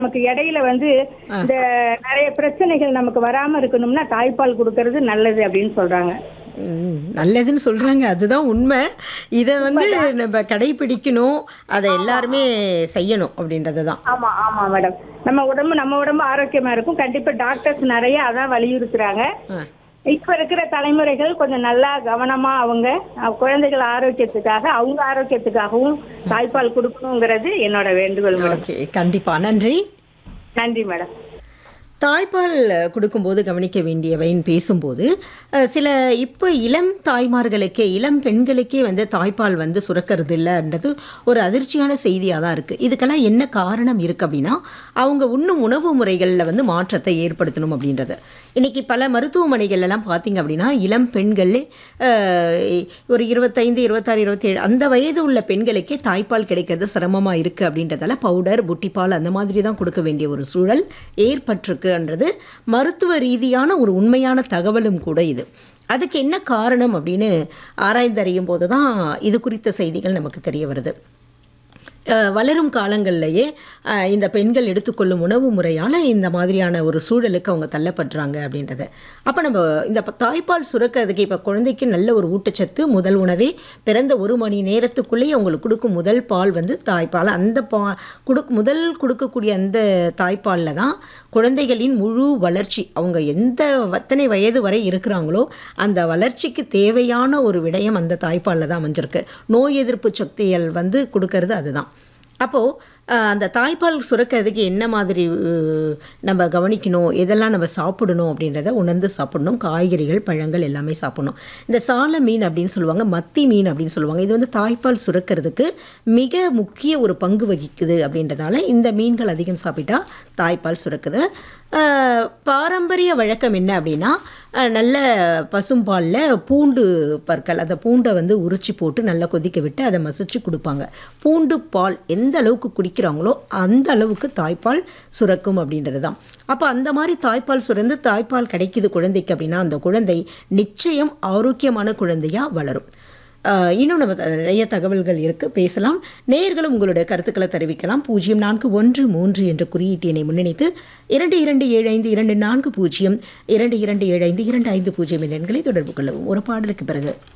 நமக்கு இடையில வந்து இந்த நிறைய பிரச்சனைகள் நமக்கு வராம இருக்கணும்னா தாய்ப்பால் கொடுக்கறது நல்லது அப்படின்னு சொல்றாங்க ம், நல்லதுன்னு சொல்கிறாங்க அதுதான் உண்மை இதை வந்து நம்ம கடைபிடிக்கணும் அதை எல்லாருமே செய்யணும் அப்படின்றது தான் ஆமா ஆமா மேடம் நம்ம உடம்பு நம்ம உடம்பு ஆரோக்கியமா இருக்கும் கண்டிப்பா டாக்டர்ஸ் நிறைய அதான் வலியுறுத்துறாங்க ஆ இப்ப இருக்கிற தலைமுறைகள் கொஞ்சம் நல்லா கவனமா அவங்க அஹ், குழந்தைகள் ஆரோக்கியத்துக்காக அவங்க ஆரோக்கியத்துக்காகவும் தாய்ப்பால் கொடுக்கணுங்கிறது என்னோட வேண்டுகோள் மேடம் ஓகே கண்டிப்பாக நன்றி நன்றி மேடம் தாய்ப்பால் கொடுக்கும்போது கவனிக்க வேண்டியவைன்னு பேசும்போது அஹ், சில இப்போ இளம் தாய்மார்களுக்கே இளம் பெண்களுக்கே வந்து தாய்ப்பால் வந்து சுரக்கிறது இல்லைன்றது ஒரு அதிர்ச்சியான செய்தியாக தான் இருக்குது இதுக்கெல்லாம் என்ன காரணம் இருக்குது அப்படின்னா அவங்க உண்ணும் உணவு முறைகளில் வந்து மாற்றத்தை ஏற்படுத்தணும் அப்படின்றது இன்றைக்கி பல மருத்துவமனைகள்லாம் பார்த்தீங்க அப்படின்னா இளம் பெண்கள் அஹ், ஒரு இருபத்தைந்து இருபத்தாறு இருபத்தேழு அந்த வயது உள்ள பெண்களுக்கே தாய்ப்பால் கிடைக்கிறது சிரமமாக இருக்குது அப்படின்றதால பவுடர் புட்டிப்பால் அந்த மாதிரி தான் கொடுக்க வேண்டிய ஒரு சூழல் ஏற்பட்டிருக்குன்றது மருத்துவ ரீதியான ஒரு உண்மையான தகவலும் கூட இது அதுக்கு என்ன காரணம் அப்படின்னு ஆராய்ந்தறியும் போது தான் இது குறித்த செய்திகள் நமக்கு தெரிய வருது அஹ் வளரும் காலங்கள்லேயே அஹ் இந்த பெண்கள் எடுத்துக்கொள்ளும் உணவு முறையால் இந்த மாதிரியான ஒரு சூழலுக்கு அவங்க தள்ளப்படுறாங்க அப்படின்றது அப்போ நம்ம இந்த ப- தாய்ப்பால் சுரக்கிறதுக்கு இப்போ குழந்தைக்கு நல்ல ஒரு ஊட்டச்சத்து முதல் உணவே பிறந்த ஒரு மணி நேரத்துக்குள்ளேயே அவங்களுக்கு கொடுக்கும் முதல் பால் வந்து தாய்ப்பால் அந்த பா கொடுக்க முதல் கொடுக்கக்கூடிய அந்த தாய்ப்பாலில் தான் குழந்தைகளின் முழு வளர்ச்சி அவங்க எந்த எத்தனை வயது வரை இருக்கிறாங்களோ அந்த வளர்ச்சிக்கு தேவையான ஒரு விடயம் அந்த தாய்ப்பாலில் தான் அமைஞ்சிருக்கு நோய் எதிர்ப்பு சக்திகள் வந்து கொடுக்கறது அதுதான் அப்போது அந்த தாய்ப்பால் சுரக்கிறதுக்கு என்ன மாதிரி அஹ், நம்ம கவனிக்கணும் எதெல்லாம் நம்ம சாப்பிடணும் அப்படின்றத உணர்ந்து சாப்பிடணும் காய்கறிகள் பழங்கள் எல்லாமே சாப்பிடணும் இந்த சால மீன் அப்படின்னு சொல்லுவாங்க மத்தி மீன் அப்படின்னு சொல்லுவாங்க இது வந்து தாய்ப்பால் சுரக்கிறதுக்கு மிக முக்கிய ஒரு பங்கு வகிக்குது அப்படின்றதால இந்த மீன்கள் அதிகம் சாப்பிட்டா தாய்ப்பால் சுரக்குது அஹ், பாரம்பரிய வழக்கம் என்ன அப்படின்னா அஹ், நல்ல பசும்பாலில் பூண்டு பற்கள் அந்த பூண்டை வந்து உரிச்சு போட்டு நல்லா கொதிக்க விட்டு அதை மசிச்சு கொடுப்பாங்க பூண்டு பால் எந்த அளவுக்கு குடிக்கிறாங்களோ அந்த அளவுக்கு தாய்ப்பால் சுரக்கும் அப்படின்றது தான் அப்போ அந்த மாதிரி தாய்ப்பால் சுரந்து தாய்ப்பால் கிடைக்குது குழந்தைக்கு அப்படின்னா அந்த குழந்தை நிச்சயம் ஆரோக்கியமான குழந்தையாக வளரும் ஆஹ் இன்னும் நம்ம த- நிறைய தகவல்கள் இருக்குது பேசலாம் நேயர்களும் உங்களுடைய கருத்துக்களை தெரிவிக்கலாம் பூஜ்ஜியம் நான்கு ஒன்று மூன்று என்ற குறியீட்டினை முன்னிணைத்து இரண்டு இரண்டு ஏழு ஐந்து இரண்டு நான்கு பூஜ்ஜியம் இரண்டு இரண்டு ஏழு ஐந்து இரண்டு ஐந்து பூஜ்ஜியம் என்ற எண்களை தொடர்பு கொள்ளவும் ஒரு பாடலுக்கு பிறகு